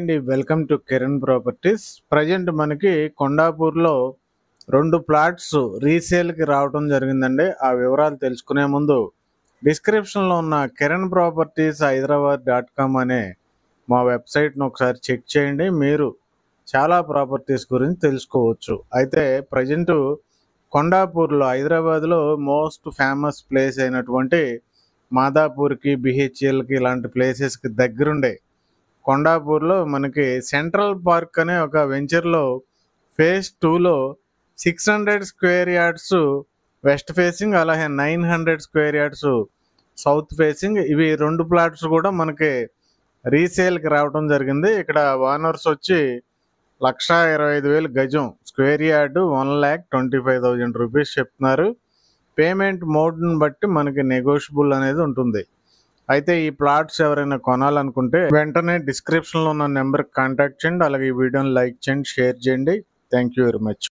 అండి welcome to Kiran properties present మనకి కొండాపూర్లో రెండు ప్లాట్స్ రీసేల్కి రావడం జరిగిందండి ఆ వివరాలు తెలుసుకునే ముందు డిస్క్రిప్షన్లో ఉన్న Kiran properties Hyderabad dot com అనే మా వెబ్సైట్ను ఒకసారి చెక్ చేయండి మీరు చాలా ప్రాపర్టీస్ గురించి తెలుసుకోవచ్చు అయితే ప్రజెంట్ కొండాపూర్లో హైదరాబాద్లో మోస్ట్ ఫేమస్ ప్లేస్ అయినటువంటి మాదాపూర్కి బిహెచ్ఎల్కి ఇలాంటి ప్లేసెస్కి దగ్గరుండే కొండాపూర్లో మనకి సెంట్రల్ పార్క్ అనే ఒక వెంచర్లో ఫేజ్ టూలో six hundred square yards west facing అలాగే nine hundred square yards south facing ఇవి రెండు ప్లాట్స్ కూడా మనకి రీసేల్కి రావడం జరిగింది ఇక్కడ ఓనర్స్ వచ్చి లక్ష ఇరవై ఐదు వేలు గజం square yard one lakh twenty five thousand rupees చెప్తున్నారు పేమెంట్ మోడ్ని బట్టి మనకి నెగోషియబుల్ అనేది ఉంటుంది అయితే ఈ ప్లాట్స్ ఎవరైనా కొనాలనుకుంటే వెంటనే డిస్క్రిప్షన్లో ఉన్న నెంబర్కి కాంటాక్ట్ చేయండి అలాగే ఈ వీడియోని లైక్ చేయండి షేర్ చేయండి థ్యాంక్ యూ వెరీ మచ్